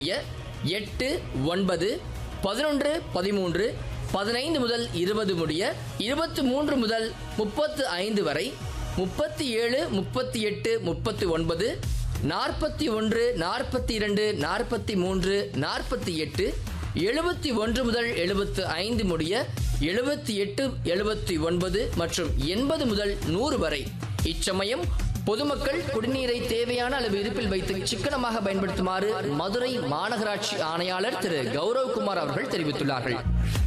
எட்டு ஒன்பது பதினொன்று பதிமூன்று பதினைந்து முதல் இருபது முடிய இருபத்தி மூன்று முதல் முப்பத்து ஐந்து வரை முப்பத்தி ஏழு முப்பத்தி எட்டு முப்பத்தி ஒன்பது நாற்பத்தி ஒன்று நாற்பத்தி இரண்டு நாற்பத்தி மூன்று நாற்பத்தி எட்டு எழுபத்தி ஒன்று முதல் எழுபத்து ஐந்து முடிய எழுபத்தி எட்டு எழுபத்தி ஒன்பது மற்றும் எண்பது முதல் நூறு வரை இச்சமயம் பொதுமக்கள் குடிநீரை தேவையான அளவு இருப்பில் வைத்து சிக்கனமாக பயன்படுத்துமாறு மதுரை மாநகராட்சி ஆணையாளர் திரு கௌரவ் குமார் அவர்கள் தெரிவித்துள்ளார்கள்